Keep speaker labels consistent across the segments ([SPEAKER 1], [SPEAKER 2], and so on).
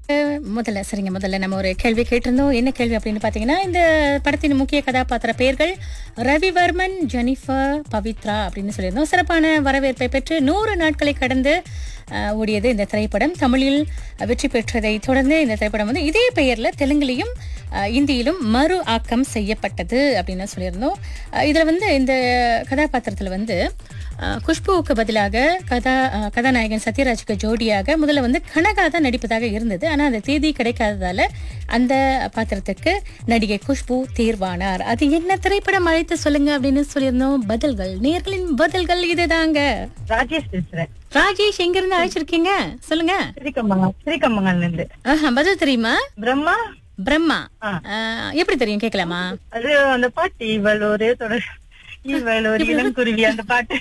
[SPEAKER 1] முதல்ல சரிங்க முதல்ல நம்ம ஒரு கேள்வி கேட்டிருந்தோம் என்ன கேள்வி அப்படின்னு பார்த்தீங்கன்னா இந்த படத்தின் முக்கிய கதாபாத்திர பெயர்கள் ரவிவர்மன் ஜெனிஃபர் பவித்ரா அப்படின்னு சொல்லியிருந்தோம் சிறப்பான வரவேற்பை பெற்று நூறு நாட்களை கடந்து அஹ், ஓடியது இந்த திரைப்படம் தமிழில் வெற்றி பெற்றதை தொடர்ந்து இந்த திரைப்படம் வந்து இதே பெயரில் தெலுங்குலையும் அஹ், இந்தியிலும் மறு ஆக்கம் செய்யப்பட்டது அப்படின்னு சொல்லியிருந்தோம் அஹ், இதுல வந்து இந்த கதாபாத்திரத்தில் வந்து அஹ், குஷ்புவுக்கு பதிலாக கதா அஹ், கதாநாயகன் சத்யராஜுக்கு ஜோடியாக முதல்ல வந்து கனகா தான் நடிப்பதாக இருந்தது ஆனால் அந்த தேதி கிடைக்காததால அந்த பாத்திரத்துக்கு நடிகை குஷ்பு தேர்வானார் அது என்ன திரைப்படம் அழைத்து சொல்லுங்க அப்படின்னு சொல்லியிருந்தோம் பதில்கள் நேர்களின் பதில்கள் இதுதாங்க
[SPEAKER 2] ராஜேஷ் பேசுறேன்
[SPEAKER 1] ராஜேஷ் எங்க இருந்து அழைச்சிருக்கீங்க சொல்லுங்க
[SPEAKER 2] ஸ்ரீகம்பங்கல் ஸ்ரீகம்பங்கல்ல இருந்து
[SPEAKER 1] ஆஹா, பதில் தெரியுமா
[SPEAKER 2] பிரம்மா
[SPEAKER 1] பிரம்மா
[SPEAKER 2] ஆ.
[SPEAKER 1] அஹ், எப்படி தெரியும் கேட்கலாமா
[SPEAKER 2] அது அந்த பாட்டு இவள் ஒரே தொடர் இவள் ஒரு இளங்குருவி அந்த பாட்டு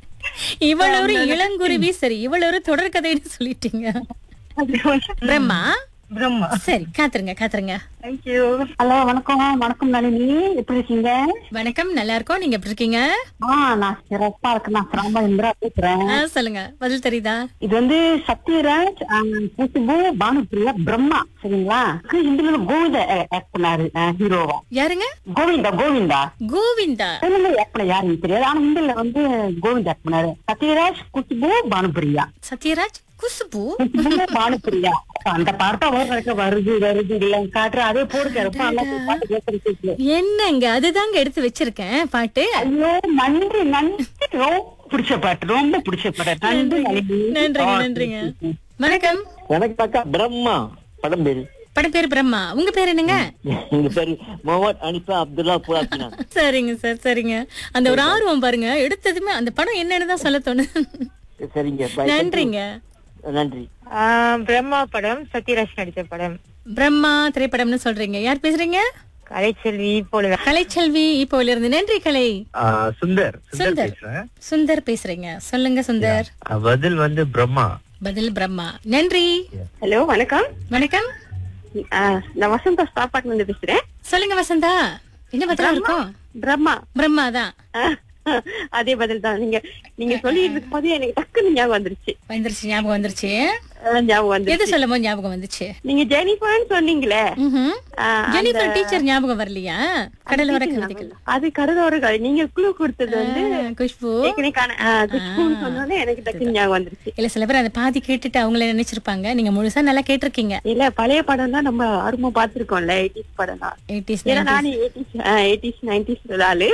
[SPEAKER 1] இவள் ஒரு இளங்குருவி சரி இவள் ஒரு தொடர்கதைன்னு சொல்லிட்டீங்க
[SPEAKER 2] அது வந்து
[SPEAKER 1] பிரம்மா
[SPEAKER 2] பிரம்மா
[SPEAKER 1] சரி காத்துருங்க காத்துருங்க
[SPEAKER 2] தேங்க்யூ
[SPEAKER 3] ஹலோ வணக்கம் வணக்கம் நளினி எப்படி இருக்கீங்க
[SPEAKER 1] வணக்கம் நல்லா இருக்கோம் நீங்க எப்படி இருக்கீங்க
[SPEAKER 3] ஆ நான் சிறப்பா இருக்கேன் நான் ராமா இந்திரா பேசுறேன்
[SPEAKER 1] ஆ, சொல்லுங்க பதில் தெரியுதா
[SPEAKER 3] இது வந்து சத்யராஜ் புசுபு பானுப்பிரியா பிரம்மா சரிங்களா ஹிந்தில கோவிந்தா ஆக்ட் பண்ணாரு ஹீரோவா
[SPEAKER 1] யாருங்க
[SPEAKER 3] கோவிந்தா கோவிந்தா
[SPEAKER 1] கோவிந்தா
[SPEAKER 3] தெலுங்குல ஆக்ட் பண்ண யாருன்னு தெரியாது ஆனா ஹிந்தில வந்து கோவிந்தா ஆக்ட் பண்ணாரு சத்யராஜ் குசுபு பானுப்பிரியா
[SPEAKER 1] சத்யராஜ் குசுபு
[SPEAKER 3] குசுபு பானுப்பிரியா அந்த பாட்டா ஒரு வருது வருது இல்ல காட்டுற அதே போடுங்க ரொம்ப நல்லா இருக்கு. பாட்டு கேட்கறதுக்கு
[SPEAKER 1] என்னங்க அதுதாங்க எடுத்து வச்சிருக்கேன் பாட்டு
[SPEAKER 3] ஐயோ நன்றி நன்றி ரொம்ப பிடிச்ச பாட்டு ரொம்ப பிடிச்ச பாட்டு நன்றி நளினி.
[SPEAKER 1] நன்றிங்க நன்றிங்க வணக்கம்
[SPEAKER 4] எனக்கு அக்கா பிரம்மா படம் பேரு
[SPEAKER 1] படம் பேர் பிரம்மா உங்க பேர் என்னங்க
[SPEAKER 4] எங்க பேரு முகமது அனிஃபா அப்துல்லா புலாத்தினா
[SPEAKER 1] சரிங்க சார் சரிங்க அந்த ஒரு ஆர்வம் பாருங்க எடுத்ததுமே அந்த படம் என்னன்னு தான் சொல்ல தோணுது
[SPEAKER 4] சரிங்க bye.
[SPEAKER 1] நன்றிங்க
[SPEAKER 4] நன்றி
[SPEAKER 2] ஆஹ் பிரம்மா படம் சத்யராஜ் நடிச்ச படம்
[SPEAKER 1] பிரம்மா திரைப்படம்னு சொல்றீங்க யார் பேசுறீங்க
[SPEAKER 2] கலைச்செல்வி போல
[SPEAKER 1] கலைச்செல்வி இப்போ இருந்து நன்றி கலை
[SPEAKER 5] ஆ, சுந்தர் சுந்தர்
[SPEAKER 1] சுந்தர்.
[SPEAKER 5] பேசுறேன்
[SPEAKER 1] சுந்தர் பேசுறீங்க சொல்லுங்க சுந்தர்
[SPEAKER 5] ஆ, பதில் வந்து பிரம்மா
[SPEAKER 1] பதில் பிரம்மா நன்றி
[SPEAKER 6] ஹலோ வணக்கம்
[SPEAKER 1] வணக்கம்
[SPEAKER 6] ஆ, நான் வசந்தா ஸ்டாப்பாட்ல இருந்து பேசுறேன்
[SPEAKER 1] சொல்லுங்க வசந்தா என்ன பதிலா இருக்கும்
[SPEAKER 6] பிரம்மா
[SPEAKER 1] பிரம்மா தான்
[SPEAKER 6] ஆ, அதே பதில் தான் நீங்க நீங்க சொல்லிட்டு இருக்கும் போதே எனக்கு டக்குன்னு ஞாபகம் வந்துருச்சு
[SPEAKER 1] வந்துருச்சு ஞாபகம் வந்துருச்சு
[SPEAKER 6] ஆ, ஞாபகம்
[SPEAKER 1] எது
[SPEAKER 6] வந்துருச்சு
[SPEAKER 1] சொல்லும் போது ஞாபகம் வந்துச்சு
[SPEAKER 6] நீங்க ஜெனிஃபர்னு சொன்னீங்களே
[SPEAKER 1] ம்ஹும்.
[SPEAKER 6] ஆ,
[SPEAKER 1] ஜெனிஃபர் டீச்சர் ஞாபகம் வரலையா கடலோர கவிதைகள்
[SPEAKER 6] அது கடலோரங்கள் நீங்க குழு கொடுத்தது வந்து
[SPEAKER 1] ஆ, குஷ்பு
[SPEAKER 6] டெக்னிக்கான குஷ்புன்னு சொன்னோன்னே எனக்கு டக்குன்னு ஞாபகம் வந்துருச்சு
[SPEAKER 1] இல்ல சில பேர் அந்த பாதி கேட்டுட்டு அவங்களே நினைச்சிருப்பாங்க நீங்க முழுசா நல்லா கேட்டிருக்கீங்க
[SPEAKER 6] இல்ல பழைய படம் தான் நம்ம ஆர்வமா பாத்திருக்கோம்ல எயிட்டிஸ் படம் தான்
[SPEAKER 1] எயிட்டிஸ்
[SPEAKER 6] ஏன்னா நானும் எயிட்டிஸ் எயிட்டிஸ் நைன்டிஸ் ஆளு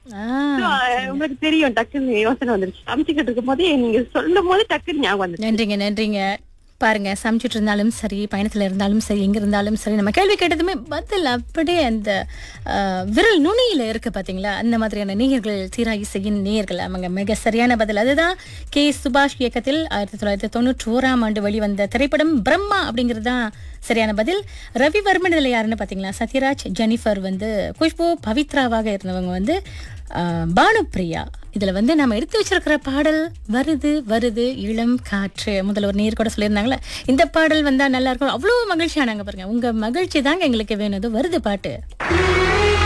[SPEAKER 6] So, உங்களுக்கு தெரியும் டக்குன்னு யோசனை வந்துருச்சு அமைச்சுக்கிட்டு இருக்கும் போதே நீங்க சொல்லும் போது டக்குன்னு ஞாபகம் வந்துருச்சு
[SPEAKER 1] நன்றிங்க நன்றிங்க பாருங்க சமைச்சிட்டு இருந்தாலும் சரி பயணத்துல இருந்தாலும் சரி எங்க இருந்தாலும் சரி நம்ம கேள்வி கேட்டதுமே பதில் அப்படியே அந்த ஆஹ், விரல் நுனியில இருக்கு பாத்தீங்களா அந்த மாதிரியான நேயர்கள் தீரா இசையின் நேயர்கள் அவங்க மிக சரியான பதில் அதுதான் கே சுபாஷ் இயக்கத்தில் ஆயிரத்தி தொள்ளாயிரத்தி தொண்ணூற்றி ஓராம் ஆண்டு வெளிவந்த திரைப்படம் பிரம்மா அப்படிங்கிறது தான் சரியான பதில் ரவிவர்மன் இதுல யாருன்னு பாத்தீங்களா சத்யராஜ் ஜெனிஃபர் வந்து குஷ்பு பவித்ராவாக இருந்தவங்க வந்து ஆஹ், பானுப்பிரியா இதுல வந்து நம்ம எடுத்து வச்சிருக்கிற பாடல் வருது வருது இளம் காற்று முதல்ல ஒரு நேர் கூட சொல்லியிருந்தாங்களே இந்த பாடல் வந்தா நல்லா இருக்கும் அவ்வளவு மகிழ்ச்சியானாங்க பாருங்க உங்க மகிழ்ச்சி தாங்க எங்களுக்கு வேணும் இது வருது பாட்டு